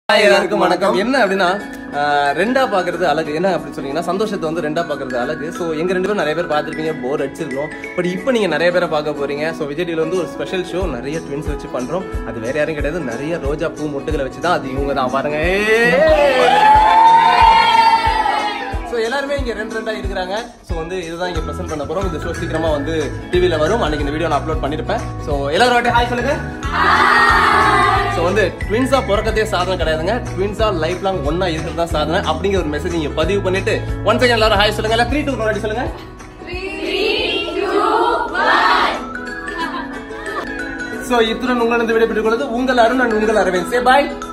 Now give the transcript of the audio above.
Hi, எல்லாருக்கும் வணக்கம் என்ன அப்படின்னா ஆஹ், ரெண்டா பாக்குறது அழகு என்ன அப்படின்னு சொன்னீங்கன்னா சந்தோஷத்தை வந்து ரெண்டா பாக்குறது அழகு சோ எங்க ரெண்டு பேரும் நிறைய பேர் பார்த்திருப்பீங்க போர் அடிச்சிருக்கோம் பட் இப்போ நீங்க நிறைய பேரை பார்க்க போறீங்க சோ விஜய் டிவில வந்து ஒரு ஸ்பெஷல் ஷோ நிறைய ட்வின்ஸ் வச்சு பண்றோம் அது வேற யாரும் கிடையாது நிறைய ரோஜா பூ மொட்டுகளை வச்சு தான் அது இவங்க தான் பாருங்க சோ எல்லாருமே இங்க ரெண்டு ரெண்டா இருக்கிறாங்க சோ வந்து இதுதான் இங்க பிரசன்ட் பண்ண போறோம் இந்த ஷோ சீக்கிரமா வந்து டிவில வரும் அன்னைக்கு இந்த வீடியோ நான் அப்லோட் பண்ணிருப்பேன் சோ எல்லாரும் வாட்டி ஹாய் சொல்லுங்க சோ வந்து ட்வின்ஸா பிறக்கதே சாதனை கிடையாதுங்க ட்வின்ஸா லைஃப் லாங் ஒன்னா இருக்கிறது தான் சாதனை அப்படிங்கிற ஒரு மெசேஜ் நீங்க பதிவு பண்ணிட்டு ஒன் செகண்ட் எல்லாரும் ஹாய் சொல்லுங்க இல்ல த்ரீ டூ முன்னாடி சொல்லுங்க சோ இத்துடன் உங்களிடம் விடைபெற்றுக் கொள்வது உங்கள் அருண் அண்ட் உங்கள் அரவிந்த் சே பாய்